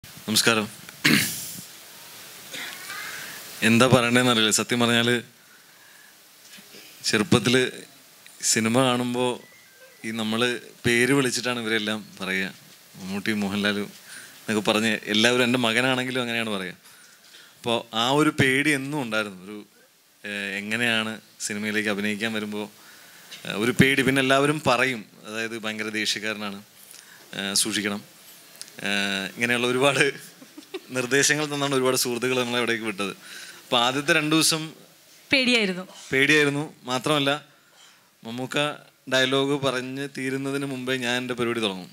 നമസ്കാരം എന്താ പറയണ്ടതെന്ന് അറിയില്ല സത്യം പറഞ്ഞാൽ ചെറുപ്പത്തിൽ സിനിമ കാണുമ്പോൾ ഈ നമ്മൾ പേര് വിളിച്ചിട്ടാണ് ഇവരെല്ലാം പറയുക മമ്മൂട്ടി മോഹൻലാലും എന്നൊക്കെ പറഞ്ഞ് എല്ലാവരും എൻ്റെ മകനാണെങ്കിലും അങ്ങനെയാണ് പറയുക അപ്പോൾ ആ ഒരു പേടി എന്നും ഉണ്ടായിരുന്നു ഒരു ഏഹ്, എങ്ങനെയാണ് സിനിമയിലേക്ക് അഭിനയിക്കാൻ വരുമ്പോൾ ഏഹ്, ഒരു പേടി പിന്നെ എല്ലാവരും പറയും അതായത് ഭയങ്കര ദേഷ്യക്കാരനാണ് ഏഹ്, സൂക്ഷിക്കണം ഏഹ്, ഇങ്ങനെയുള്ള ഒരുപാട് നിർദ്ദേശങ്ങൾ തന്നാണ് ഒരുപാട് സുഹൃത്തുക്കൾ നമ്മളെ അവിടേക്ക് വിട്ടത് അപ്പോൾ ആദ്യത്തെ രണ്ട് ദിവസം പേടിയായിരുന്നു പേടിയായിരുന്നു മാത്രമല്ല മമ്മൂക്ക ഡയലോഗ് പറഞ്ഞ് തീരുന്നതിന് മുമ്പേ ഞാൻ എൻ്റെ പരിപാടി തുടങ്ങും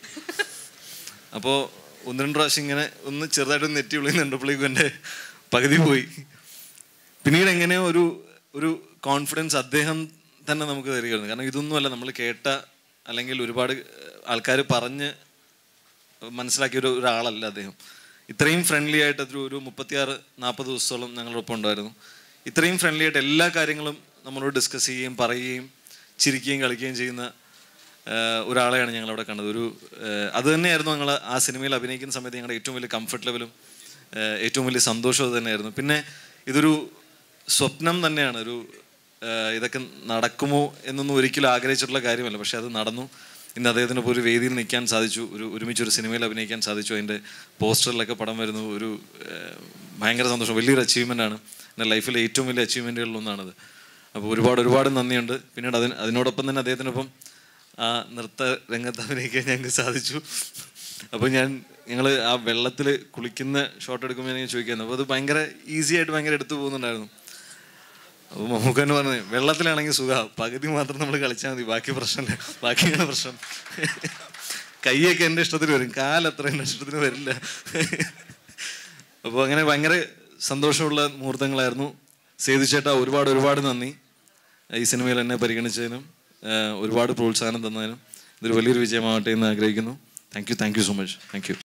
അപ്പോൾ ഒന്ന് രണ്ട് പ്രാവശ്യം ഇങ്ങനെ ഒന്ന് ചെറുതായിട്ട് ഒന്ന് നെറ്റി വിളിക്കുന്നുണ്ടപ്പോഴേക്കും എൻ്റെ പകുതി പോയി പിന്നീട് എങ്ങനെയോ ഒരു ഒരു കോൺഫിഡൻസ് അദ്ദേഹം തന്നെ നമുക്ക് തരികയായിരുന്നു കാരണം ഇതൊന്നുമല്ല നമ്മൾ കേട്ട അല്ലെങ്കിൽ ഒരുപാട് ആൾക്കാർ പറഞ്ഞ് മനസ്സിലാക്കിയ ഒരു ഒരാളല്ല അദ്ദേഹം ഇത്രയും ഫ്രണ്ട്ലി ആയിട്ട് ഒരു ഒരു മുപ്പത്തിയാറ് നാൽപ്പത് ദിവസത്തോളം ഞങ്ങളുടെ ഒപ്പം ഉണ്ടായിരുന്നു ഇത്രയും ഫ്രണ്ട്ലി ആയിട്ട് എല്ലാ കാര്യങ്ങളും നമ്മളോട് ഡിസ്കസ് ചെയ്യുകയും പറയുകയും ചിരിക്കുകയും കളിക്കുകയും ചെയ്യുന്ന ആഹ്, ഒരാളെയാണ് ഞങ്ങൾ അവിടെ കണ്ടത് ഒരു ആഹ്, അത് തന്നെയായിരുന്നു ഞങ്ങൾ ആ സിനിമയിൽ അഭിനയിക്കുന്ന സമയത്ത് ഞങ്ങളുടെ ഏറ്റവും വലിയ കംഫർട്ട് ലെവലും ആഹ്, ഏറ്റവും വലിയ സന്തോഷവും അത് തന്നെയായിരുന്നു പിന്നെ ഇതൊരു സ്വപ്നം തന്നെയാണ് ഒരു ആഹ്, ഇതൊക്കെ നടക്കുമോ എന്നൊന്നും ഒരിക്കലും ആഗ്രഹിച്ചിട്ടുള്ള കാര്യമല്ല പക്ഷെ അത് നടന്നു ഇന്ന് അദ്ദേഹത്തിന് ഇപ്പോൾ ഒരു വേദിയിൽ നിൽക്കാൻ സാധിച്ചു ഒരു ഒരുമിച്ച് ഒരു സിനിമയിൽ അഭിനയിക്കാൻ സാധിച്ചു അതിൻ്റെ പോസ്റ്ററിലൊക്കെ പടം വരുന്നു ഒരു ആഹ്, ഭയങ്കര സന്തോഷം വലിയൊരു അച്ചീവ്മെൻ്റ് ആണ് എൻ്റെ ലൈഫിലെ ഏറ്റവും വലിയ അച്ചീവ്മെൻറ്റുകളിൽ ഒന്നാണത് അപ്പോൾ ഒരുപാട് ഒരുപാട് നന്ദിയുണ്ട് പിന്നീട് അതിന് അതിനോടൊപ്പം തന്നെ അദ്ദേഹത്തിനൊപ്പം ആ നൃത്ത രംഗത്ത് അഭിനയിക്കാൻ ഞങ്ങൾക്ക് സാധിച്ചു അപ്പോൾ ഞാൻ ഞങ്ങൾ ആ വെള്ളത്തിൽ കുളിക്കുന്ന ഷോട്ട് എടുക്കുമ്പോൾ ഞാൻ ചോദിക്കുന്നു അപ്പോൾ അത് ഭയങ്കര ഈസി ആയിട്ട് ഭയങ്കര എടുത്തു പോകുന്നുണ്ടായിരുന്നു അപ്പോൾ മമ്മൂക്കൻ പറഞ്ഞു വെള്ളത്തിലാണെങ്കിൽ സുഖ പകുതി മാത്രം നമ്മൾ കളിച്ചാൽ മതി ബാക്കി പ്രശ്നമില്ല ബാക്കിയാണ് പ്രശ്നം കൈയൊക്കെ എൻ്റെ ഇഷ്ടത്തിന് വരും കാലത്ര എൻ്റെ ഇഷ്ടത്തിന് വരില്ല അപ്പോൾ അങ്ങനെ ഭയങ്കര സന്തോഷമുള്ള മുഹൂർത്തങ്ങളായിരുന്നു സേതു ചേട്ടാ ഒരുപാട് ഒരുപാട് നന്ദി ഈ സിനിമയിൽ എന്നെ പരിഗണിച്ചതിനും ആഹ് ഒരുപാട് പ്രോത്സാഹനം തന്നതിനും ഇതൊരു വലിയൊരു വിജയമാവട്ടെ എന്ന് ആഗ്രഹിക്കുന്നു thank you thank you so much thank U